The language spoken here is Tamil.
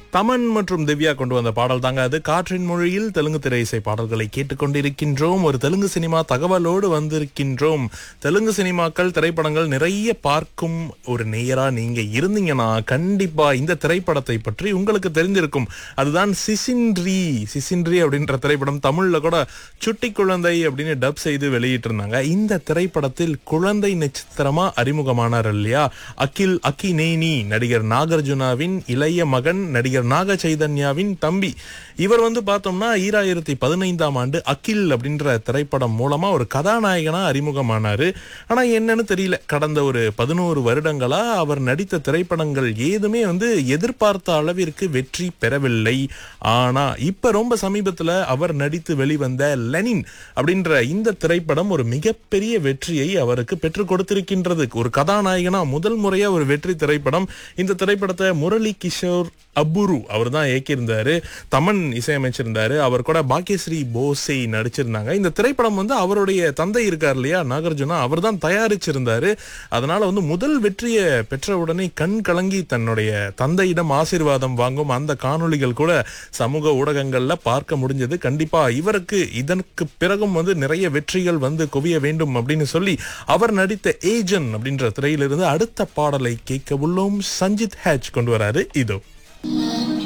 தமன் மற்றும் திவ்யா கொண்டு வந்த பாடல் தாங்க அது காற்றின் மொழியில் தெலுங்கு திரை இசை பாடல்களை கேட்டுக்கொண்டிருக்கின்றோம் ஒரு தெலுங்கு சினிமா தகவலோடு வந்திருக்கின்றோம் தெலுங்கு சினிமாக்கள் திரைப்படங்கள் நிறைய பார்க்கும் ஒரு நேயரா நீங்க இருந்தீங்கன்னா கண்டிப்பா இந்த திரைப்படத்தை பற்றி உங்களுக்கு தெரிஞ்சிருக்கும் அதுதான் சிசின்ட்ரி சிசின்ட்ரி அப்படின்ற திரைப்படம் தமிழ்ல கூட சுட்டி குழந்தை அப்படின்னு டப் செய்து வெளியிட்டு இருந்தாங்க இந்த திரைப்படத்தில் குழந்தை நட்சத்திரமா அறிமுகமானார் இல்லையா அகில் அக்கினேனி நடிகர் நாகார்ஜுனாவின் இளைய மகன் நடிகர் நாக சைதன்யாவின் தம்பி இவர் வந்து பார்த்தோம்னா ஈராயிரத்தி பதினைந்தாம் ஆண்டு அகில் அப்படின்ற திரைப்படம் மூலமா ஒரு கதாநாயகனா அறிமுகமானாரு ஆனா என்னன்னு தெரியல கடந்த ஒரு பதினோரு வருடங்களா அவர் நடித்த திரைப்படங்கள் ஏதுமே வந்து எதிர்பார்த்த அளவிற்கு வெற்றி பெறவில்லை ஆனா இப்ப ரொம்ப சமீபத்துல அவர் நடித்து வெளிவந்த லெனின் அப்படின்ற இந்த திரைப்படம் ஒரு மிகப்பெரிய வெற்றியை அவருக்கு பெற்றுக் கொடுத்திருக்கின்றது ஒரு கதாநாயகனா முதல் முறையா ஒரு வெற்றி திரைப்படம் இந்த திரைப்படத்தை முரளி கிஷோர் அப்புரு அவர் தான் இயக்கியிருந்தாரு தமன் இசையமைச்சிருந்தாரு அவர் கூட பாக்கியஸ்ரீ போசை நடிச்சிருந்தாங்க இந்த திரைப்படம் வந்து அவருடைய தந்தை இருக்கார் இல்லையா நாகார்ஜுனா அவர் தான் தயாரிச்சிருந்தாரு அதனால வந்து முதல் வெற்றியை பெற்ற உடனே கண் கலங்கி தன்னுடைய தந்தையிடம் ஆசீர்வாதம் வாங்கும் அந்த காணொளிகள் கூட சமூக ஊடகங்கள்ல பார்க்க முடிஞ்சது கண்டிப்பா இவருக்கு இதற்கு பிறகும் வந்து நிறைய வெற்றிகள் வந்து குவிய வேண்டும் அப்படின்னு சொல்லி அவர் நடித்த ஏஜன் அப்படின்ற திரையிலிருந்து அடுத்த பாடலை கேட்க உள்ளோம் சஞ்சித் ஹேஜ் கொண்டு வராரு இதோ